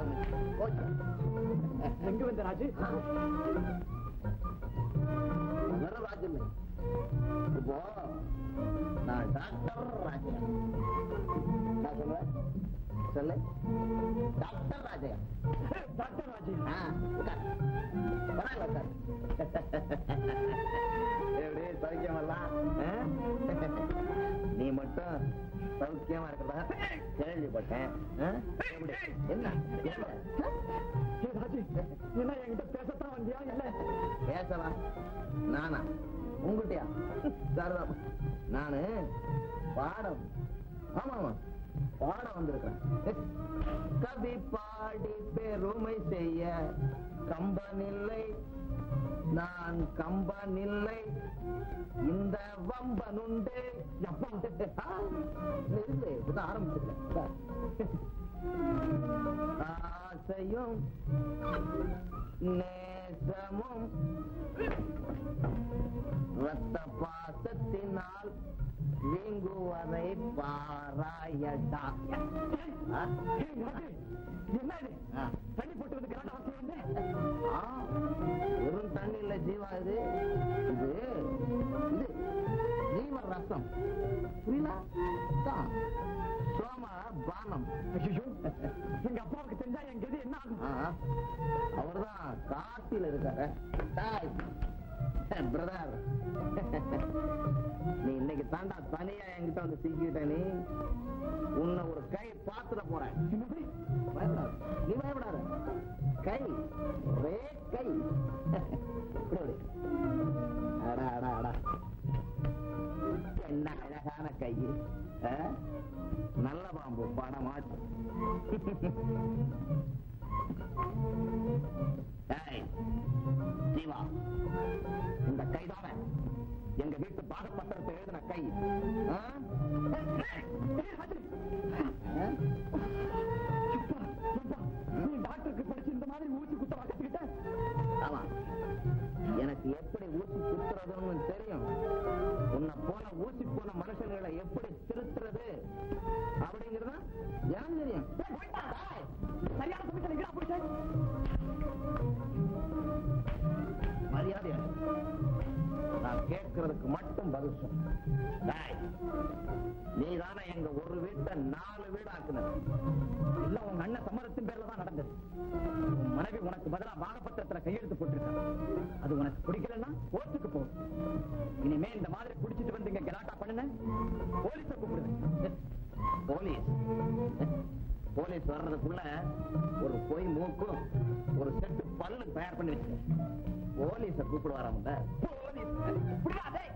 ஆரம்பிச்சு போச்சு எங்க வந்த ராஜு வேற ராஜு இல்லை இப்போ நான் டாக்டர் ராஜயா நான் சொல்றேன் சொல்லு டாக்டர் ராஜயா டாக்டர் ராஜு ஆ, உட்கார். பரவாயில்ல, உட்கார். எப்படி சௌக்கியமெல்லாம் ஆ? நீ மட்டும் சௌக்கியமா இருக்கிறதா கேள்விப்பட்டேன் ஆ? எப்படி? என்ன என்ன? ஏ ராஜு என்ன என்கிட்ட பேசத்தான் வந்தியா இல்ல பேசலாம் நானா உங்ககிட்டயா சரிதான் நானு பாடம் ஆமா ஆமா பாடம் வந்திருக்கேன் கவி பாடி பெருமை செய்ய கம்பனில்லை நான் கம்பனில்லை இந்த வம்பனுண்டு எப்பா ஆ, இருந்து இப்பதான் ஆரம்பிச்சிருக்கேன் ஆசையும் நேசமும் ரத்த பாசத்தினால் வீங்குவதை பாராயடா ஆ? ஏய், ராஜு என்ன இது ஆ. தண்ணி போட்டு வந்து கரெக்டா அவசியம் வந்து ஆ, வெறும் தண்ணி இல்ல ஜீவா இது இது இது ஜீவ ரசம் புரியல தான். சோம பானம் ஐயோ எங்க அப்பாவுக்கு தெரிஞ்சா என் கதி என்ன ஆகும் ஆ, அவர்தான் காட்டில இருக்காரு பிரதர் நீ இன்னைக்கு தாண்டா தனியா என்கிட்ட வந்து சிக்கிட்ட நீ உன்னை ஒரு கை பாத்துட போறேன் என்னது பயப்படாத நீ பயப்படாத கை ஒரே கை இப்படி இப்படி. அடா அடா அடா என்ன அழகான கை ஆ? நல்ல பாம்பு படமாச்சு ஏய், ஜீவா இந்த கைதான எங்க வீட்டு பாகப்பத்திரத்தை எழுதின கை ஆ? ஏய், ராஜு ஆ? அப்பா, அப்பா, நீ டாக்டருக்கு படிச்சு இந்த மாதிரி ஊசி குத்த கத்துக்கிட்ட ஆமா எனக்கு எப்படி ஊசி குத்துறதுன்னு தெரியும் உன்னை போன ஊசி போன மனுஷங்களை எப்படி திருத்துறது அப்படிங்கறத எனக்கு தெரியும் டேய், சரியான சமயத்தில் எங்கடா போயிட்ட மரியாதையா நான் கேட்கறதுக்கு மட்டும் பதில் சொல்லு டேய், நீதானே எங்க ஒரு வீட்டை நாலு வீடு ஆக்குனது இல்ல உங்க அண்ணன் சம்மதத்தின் பேர்ல தான் நடந்தது உன் மனைவி உனக்கு பதிலா வானப்பத்திரத்துல கையெழுத்து போட்டிருக்காங்க அது உனக்கு பிடிக்கலன்னா கோர்ட்டுக்கு போ இனிமே இந்த மாதிரி குடிச்சிட்டு வந்து இங்க கலாட்டா பண்ணுன போலீஸ கூப்பிடுவேன் போலீஸ் போலீஸ் வர்றதுக்குள்ள ஒரு பொய் மூக்கும் ஒரு செட்டு பல்லு தயார் பண்ணி வச்சு போலீஸ கூப்பிடுவாராம் போலீஸ் விடுடா, டேய்.